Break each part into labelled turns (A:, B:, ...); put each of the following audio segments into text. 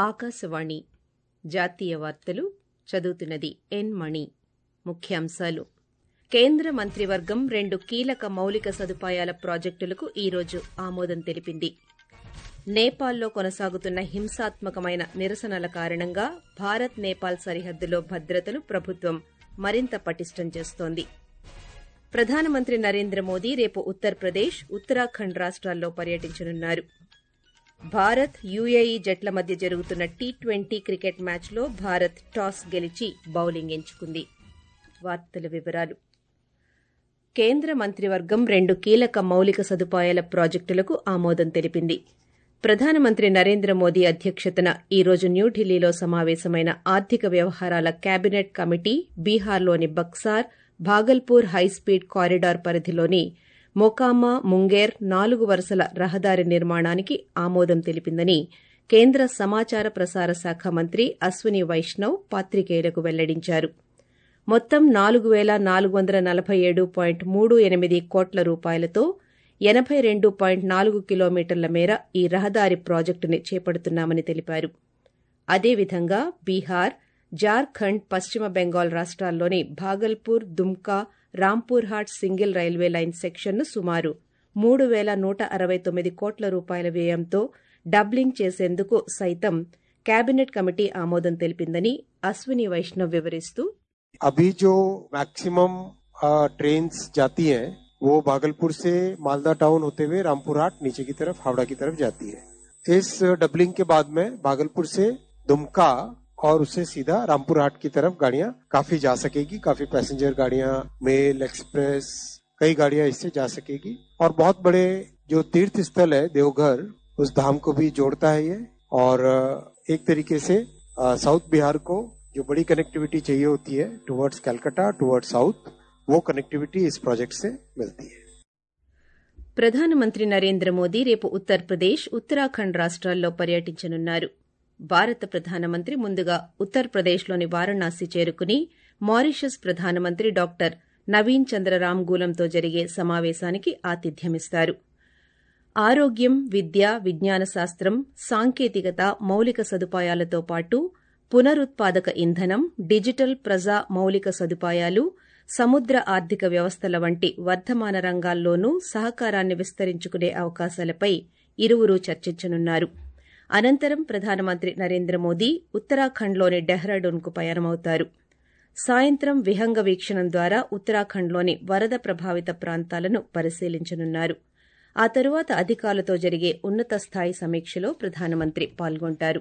A: ఆకాశవాణి జాతీయ వార్తలు చదువుతున్నది ఎన్ మణి ముఖ్యాంశాలు కేంద్ర మంత్రివర్గం రెండు కీలక మౌలిక సదుపాయాల ప్రాజెక్టులకు ఈరోజు ఆమోదం తెలిపింది నేపాల్లో కొనసాగుతున్న హింసాత్మకమైన నిరసనల కారణంగా భారత్ నేపాల్ సరిహద్దులో భద్రతను ప్రభుత్వం మరింత పటిష్టం చేస్తోంది ప్రధానమంత్రి నరేంద్ర మోదీ రేపు ఉత్తరప్రదేశ్ ఉత్తరాఖండ్ రాష్ట్రాల్లో పర్యటించనున్నారు భారత్ యుఏఈ జట్ల మధ్య జరుగుతున్న టీ ట్వంటీ క్రికెట్ మ్యాచ్లో భారత్ టాస్ గెలిచి బౌలింగ్ ఎంచుకుంది వార్తల వివరాలు కేంద్ర మంత్రివర్గం రెండు కీలక మౌలిక సదుపాయాల ప్రాజెక్టులకు ఆమోదం తెలిపింది ప్రధానమంత్రి నరేంద్ర మోదీ అధ్యక్షతన ఈ రోజు న్యూఢిల్లీలో సమావేశమైన ఆర్థిక వ్యవహారాల కేబినెట్ కమిటీ బీహార్లోని బక్సార్ భాగల్పూర్ హైస్పీడ్ కారిడార్ పరిధిలోని మొకామా ముంగేర్ నాలుగు వరుసల రహదారి నిర్మాణానికి ఆమోదం తెలిపిందని కేంద్ర సమాచార ప్రసార శాఖ మంత్రి అశ్విని వైష్ణవ్ పాత్రికేయులకు వెల్లడించారు మొత్తం నాలుగు పేల నాలుగు వందల నలభై ఏడు పాయింట్ మూడు ఎనిమిది కోట్ల రూపాయలతో ఎనబై రెండు పాయింట్ నాలుగు కిలోమీటర్ల మేర ఈ రహదారి ప్రాజెక్టుని చేపడుతున్నామని తెలిపారు అదేవిధంగా బీహార్ జార్ఖండ్ పశ్చిమ బెంగాల్ రాష్ట్రాల్లోని Bhagalpur Dumka Rampurhat single railway line సెక్షన్ను సుమారు మూడు పేల నూట అరవై తొమ్మిది కోట్ల రూపాయల వ్యయంతో డబ్లింగ్ చేసేందుకు సైతం కేబినెట్ కమిటీ ఆమోదం తెలిపిందని అశ్విని వైష్ణవ్ వివరిస్తూ
B: अभी जो मैक्सिमम ट्रेन जाती हैं वो भागलपुर से मालदा टाउन होते हुए रामपुरहाट नीचे की तरफ हावड़ा की तरफ जाती है इस डबलिंग के बाद में भागलपुर से दुमका और उससे सीधा रामपुरहाट की तरफ गाड़ियां काफी जा सकेगी काफी पैसेंजर गाड़ियां मेल एक्सप्रेस कई गाड़ियां इससे जा सकेगी और बहुत बड़े जो तीर्थ स्थल है देवघर उस धाम को भी जोड़ता है ये और एक तरीके से साउथ बिहार को जो बड़ी कनेक्टिविटी चाहिए होती है टुवर्ड्स कैलकाटा टुवर्ड्स साउथ वो कनेक्टिविटी इस प्रोजेक्ट से मिलती है
A: ప్రధానమంత్రి నరేంద్ర మోదీ రేపు ఉత్తరప్రదేశ్ ఉత్తరాఖండ్ రాష్ట్రాల్లో పర్యటించనున్నారు భారత ప్రధానమంత్రి ముందుగా ఉత్తరప్రదేశ్లోని వారణాసి చేరుకుని మారిషస్ ప్రధానమంత్రి డాక్టర్ నవీన్ చంద్ర రామ్గూలంతో జరిగే సమావేశానికి ఆతిథ్యమిస్తారు ఆరోగ్యం విద్య విజ్ఞాన శాస్త్రం సాంకేతికత మౌలిక సదుపాయాలతో పాటు పునరుత్పాదక ఇంధనం డిజిటల్ ప్రజా మౌలిక సదుపాయాలు సముద్ర ఆర్థిక వ్యవస్థల వంటి వర్ధమాన రంగాల్లోనూ సహకారాన్ని విస్తరించుకునే అవకాశాలపై ఇరువురూ చర్చించనున్నారు అనంతరం ప్రధానమంత్రి నరేంద్ర మోదీ ఉత్తరాఖండ్లోని డెహ్రాడూన్కు పయనమవుతారు సాయంత్రం విహంగ వీక్షణం ద్వారా ఉత్తరాఖండ్లోని వరద ప్రభావిత ప్రాంతాలను పరిశీలించనున్నారు ఆ తరువాత అధికారులతో జరిగే ఉన్నత స్థాయి సమీక్షలో ప్రధానమంత్రి పాల్గొంటారు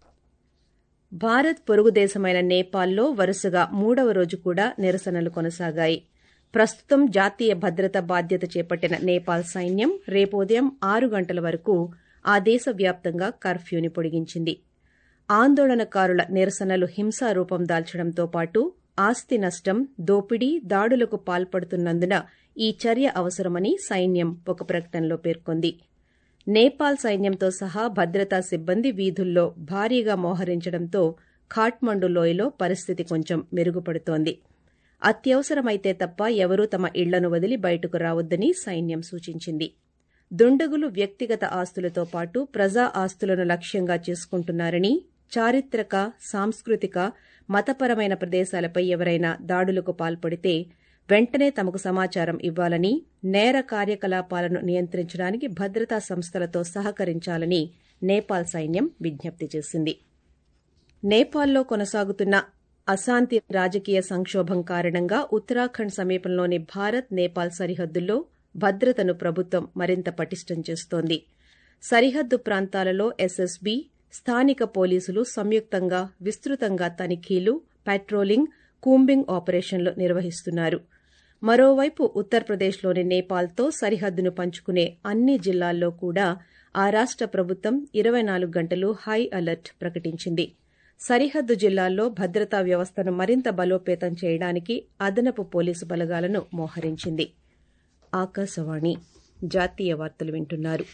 A: భారత్ పొరుగు దేశమైన నేపాల్లో వరుసగా మూడవ రోజు కూడా నిరసనలు కొనసాగాయి ప్రస్తుతం జాతీయ భద్రత బాధ్యత చేపట్టిన నేపాల్ సైన్యం రేపు ఉదయం ఆరు గంటల వరకు ఆ దేశ వ్యాప్తంగా కర్ఫ్యూని పొడిగించింది ఆందోళనకారుల నిరసనలు హింసారూపం దాల్చడంతో పాటు ఆస్తి నష్టం దోపిడీ దాడులకు పాల్పడుతున్నందున ఈ చర్య అవసరమని సైన్యం ఒక ప్రకటనలో పేర్కొంది నేపాల్ సైన్యంతో సహా భద్రతా సిబ్బంది వీధుల్లో భారీగా మోహరించడంతో ఖాట్మండు లోయలో పరిస్థితి కొంచెం మెరుగుపడుతోంది అత్యవసరమైతే తప్ప ఎవరూ తమ ఇళ్లను వదిలి బయటకు రావద్దని సైన్యం సూచించింది దుండగులు వ్యక్తిగత ఆస్తులతో పాటు ప్రజా ఆస్తులను లక్ష్యంగా చేసుకుంటున్నారని చారిత్రక సాంస్కృతిక మతపరమైన ప్రదేశాలపై ఎవరైనా దాడులకు పాల్పడితే వెంటనే తమకు సమాచారం ఇవ్వాలని నేర కార్యకలాపాలను నియంత్రించడానికి భద్రతా సంస్థలతో సహకరించాలని నేపాల్ సైన్యం విజ్ఞప్తి చేసింది నేపాల్లో కొనసాగుతున్న అశాంతి రాజకీయ సంక్షోభం కారణంగా ఉత్తరాఖండ్ సమీపంలోని భారత్ నేపాల్ సరిహద్దుల్లో భద్రతను ప్రభుత్వం మరింత పటిష్టం చేస్తోంది సరిహద్దు ప్రాంతాలలో ఎస్ఎస్బీ స్థానిక పోలీసులు సంయుక్తంగా విస్తృతంగా తనిఖీలు పెట్రోలింగ్ కూంబింగ్ ఆపరేషన్లు నిర్వహిస్తున్నారు మరోవైపు ఉత్తరప్రదేశ్లోని నేపాల్తో సరిహద్దును పంచుకునే అన్ని జిల్లాల్లో కూడా ఆ రాష్ట ప్రభుత్వం ఇరవై నాలుగు గంటలు హై అలర్ట్ ప్రకటించింది సరిహద్దు జిల్లాల్లో భద్రతా వ్యవస్థను మరింత బలోపేతం చేయడానికి అదనపు పోలీసు బలగాలను మోహరించింది ఆకాశవాణి జాతీయ వార్తలు వింటున్నారు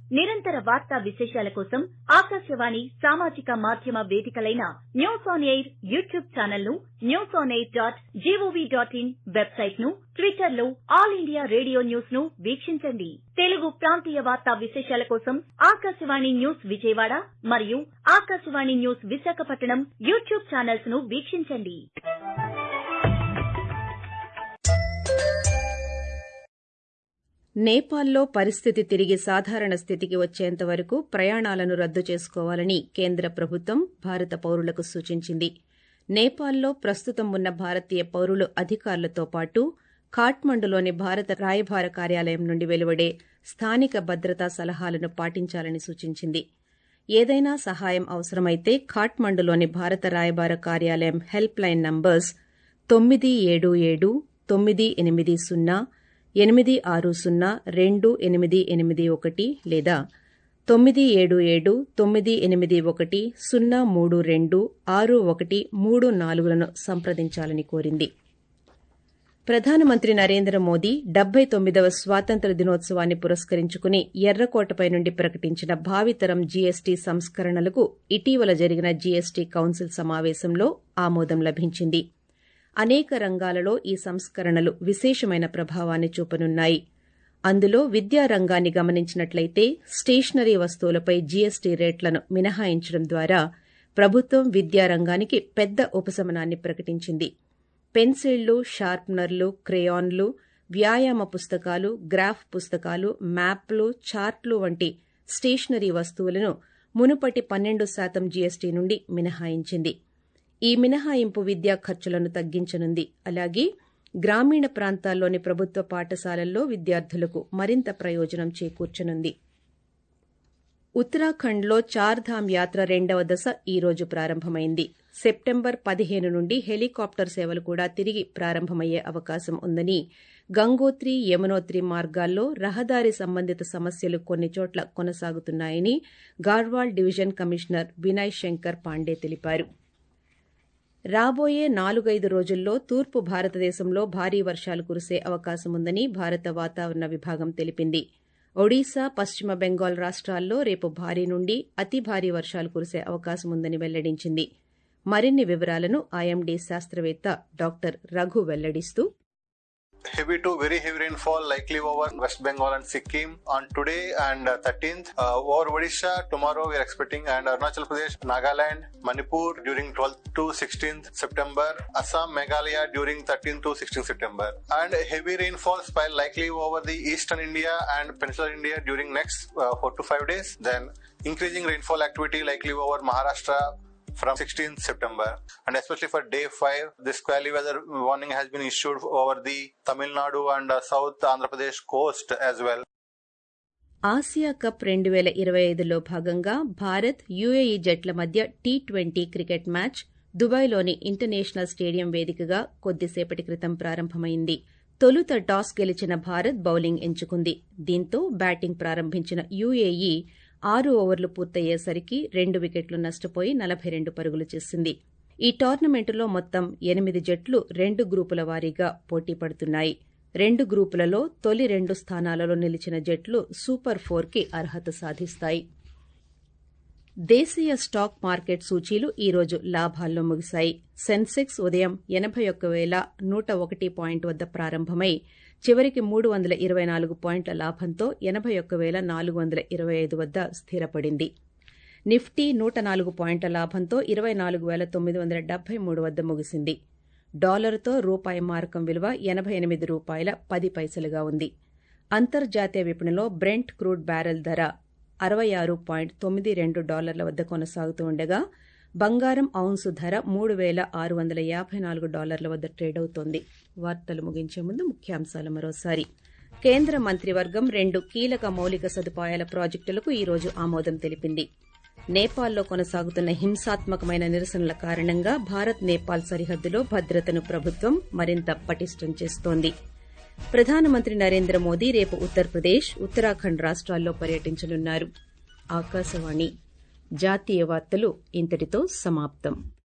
C: నిరంతర వార్తా విశేషాల కోసం ఆకాశవాణి సామాజిక మాధ్యమ వేదికలైన news on air YouTube channel ను news on air dot G O V dot in website ను ట్విట్టర్ లో ఆల్ ఇండియా రేడియో న్యూస్ ను వీక్షించండి తెలుగు ప్రాంతీయ వార్తా విశేషాల కోసం ఆకాశవాణి న్యూస్ విజయవాడ మరియు Akashvani news Visakhapatnam YouTube channels ను వీక్షించండి
A: నేపాల్లో పరిస్థితి తిరిగి సాధారణ స్థితికి వచ్చేంత వరకు ప్రయాణాలను రద్దు చేసుకోవాలని కేంద్ర ప్రభుత్వం భారత పౌరులకు సూచించింది నేపాల్లో ప్రస్తుతం ఉన్న భారతీయ పౌరులు అధికారులతో పాటు ఖాట్మండులోని భారత రాయబార కార్యాలయం నుండి వెలువడే స్థానిక భద్రతా సలహాలను పాటించాలని సూచించింది ఏదైనా సహాయం అవసరమైతే ఖాట్మండులోని భారత రాయబార కార్యాలయం హెల్ప్ లైన్ నంబర్స్ తొమ్మిది ఏడు ఏడు తొమ్మిది ఎనిమిది సున్నా ఎనిమిది ఆరు సున్నా రెండు ఎనిమిది ఎనిమిది ఒకటి లేదా తొమ్మిది ఏడు ఏడు తొమ్మిది ఎనిమిది ఒకటి సున్నా మూడు రెండు ఆరు ఒకటి మూడు నాలుగులను సంప్రదించాలని కోరింది ప్రధానమంత్రి నరేంద్ర మోదీ డెబ్బై తొమ్మిదవ స్వాతంత్ర దినోత్సవాన్ని పురస్కరించుకుని ఎర్రకోటపై నుండి ప్రకటించిన భావితరం జీఎస్టీ సంస్కరణలకు ఇటీవల జరిగిన జీఎస్టీ కౌన్సిల్ సమావేశంలో ఆమోదం లభించింది అనేక రంగాలలో ఈ సంస్కరణలు విశేషమైన ప్రభావాన్ని చూపనున్నాయి అందులో విద్యా రంగాన్ని గమనించినట్లయితే స్టేషనరీ వస్తువులపై జీఎస్టీ రేట్లను మినహాయించడం ద్వారా ప్రభుత్వం విద్యారంగానికి పెద్ద ఉపశమనాన్ని ప్రకటించింది పెన్సిళ్లు షార్ప్నర్లు క్రేయాన్లు వ్యాయామ పుస్తకాలు గ్రాఫ్ పుస్తకాలు మ్యాప్లు చార్ట్లు వంటి స్టేషనరీ వస్తువులను మునుపటి పన్నెండు శాతం జీఎస్టీ నుండి మినహాయించింది ఈ మినహాయింపు విద్యా ఖర్చులను తగ్గించనుంది అలాగే గ్రామీణ ప్రాంతాల్లోని ప్రభుత్వ పాఠశాలల్లో విద్యార్థులకు మరింత ప్రయోజనం చేకూర్చనుంది ఉత్తరాఖండ్లో చార్ధామ్ యాత్ర రెండవ దశ ఈ రోజు ప్రారంభమైంది సెప్టెంబర్ పదిహేను నుండి హెలికాప్టర్ సేవలు కూడా తిరిగి ప్రారంభమయ్యే అవకాశం ఉందని గంగోత్రి యమునోత్రి మార్గాల్లో రహదారి సంబంధిత సమస్యలు కొన్ని చోట్ల కొనసాగుతున్నాయని గార్వాల్ డివిజన్ కమిషనర్ వినయ్ శంకర్ పాండే తెలిపారు రాబోయే నాలుగైదు రోజుల్లో తూర్పు భారతదేశంలో భారీ వర్షాలు కురిసే అవకాశముందని భారత వాతావరణ విభాగం తెలిపింది ఒడిశా పశ్చిమ బెంగాల్ రాష్ట్రాల్లో రేపు భారీ నుండి అతి భారీ వర్షాలు కురిసే అవకాశముందని వెల్లడించింది మరిన్ని వివరాలను ఐఎండీ శాస్త్రవేత్త డాక్టర్ రఘు వెల్లడిస్తూ
D: heavy to very heavy rainfall likely over West Bengal and Sikkim on today and uh, 13th. Uh, over Odisha tomorrow we are expecting and Arunachal Pradesh, Nagaland, Manipur during 12th to 16th September, Assam, Meghalaya during 13th to 16th September. And heavy rainfall spell likely over the eastern India and peninsular India during next uh, 4 to 5 days. Then increasing rainfall activity likely over Maharashtra, from 16th September. And especially for day 5, this squally weather warning has been issued over the Tamil Nadu and uh, South Andhra Pradesh coast as well.
A: Asia cup రెండు వేల ఇరవై ఐదులో భాగంగా Bharat U A E జట్ల మధ్య T twenty cricket match దుబాయ్లోని international stadium వేదికగా కొద్దిసేపటి క్రితం ప్రారంభమైంది తొలుత టాస్ గెలిచిన భారత్ బౌలింగ్ ఎంచుకుంది దీంతో బ్యాటింగ్ ప్రారంభించిన యుఏఈ ఆరు ఓవర్లు పూర్తయ్యేసరికి రెండు వికెట్లు నష్టపోయి నలభై రెండు పరుగులు చేసింది ఈ టోర్నమెంటులో మొత్తం ఎనిమిది జట్లు రెండు గ్రూపుల వారీగా పోటీ పడుతున్నాయి రెండు గ్రూపులలో తొలి రెండు స్థానాలలో నిలిచిన జట్లు సూపర్ ఫోర్కి అర్హత సాధిస్తాయి దేశీయ స్టాక్ మార్కెట్ సూచీలు ఈ రోజు లాభాల్లో ముగిశాయి సెన్సెక్స్ ఉదయం ఎనభై ఒక్క వేల నూట ఒకటి పాయింట్ వద్ద ప్రారంభమై చివరికి మూడు వందల ఇరవై నాలుగు పాయింట్ల లాభంతో ఎనభై ఒక్క వేల నాలుగు వందల ఇరవై ఐదు వద్ద స్థిరపడింది నిఫ్టీ నూట నాలుగు పాయింట్ల లాభంతో ఇరవై నాలుగు వేల తొమ్మిది వందల డెబ్బై మూడు వద్ద ముగిసింది డాలర్తో రూపాయి మారకం విలువ ఎనభై ఎనిమిది రూపాయల పది పైసలుగా ఉంది అంతర్జాతీయ విపణిలో బ్రెంట్ క్రూడ్ బ్యారెల్ ధర అరవై ఆరు పాయింట్ తొమ్మిది రెండు డాలర్ల వద్ద కొనసాగుతూ ఉండగా బంగారం ఔన్సు ధర మూడు వేల ఆరు వందల యాభై నాలుగు డాలర్ల వద్ద ట్రేడ్ అవుతోంది వార్తలు ముగించే ముందు ముఖ్యాంశాలు మరోసారి కేంద్ర మంత్రివర్గం రెండు కీలక మౌలిక సదుపాయాల ప్రాజెక్టులకు ఈ రోజు ఆమోదం తెలిపింది నేపాల్లో కొనసాగుతున్న హింసాత్మకమైన నిరసనల కారణంగా భారత్ నేపాల్ సరిహద్దులో భద్రతను ప్రభుత్వం మరింత పటిష్టం చేస్తోంది ప్రధానమంత్రి నరేంద్ర మోదీ రేపు ఉత్తరప్రదేశ్ ఉత్తరాఖండ్ రాష్ట్రాల్లో పర్యటించనున్నారు ఆకాశవాణి జాతీయ వార్తలు ఇంతటితో సమాప్తం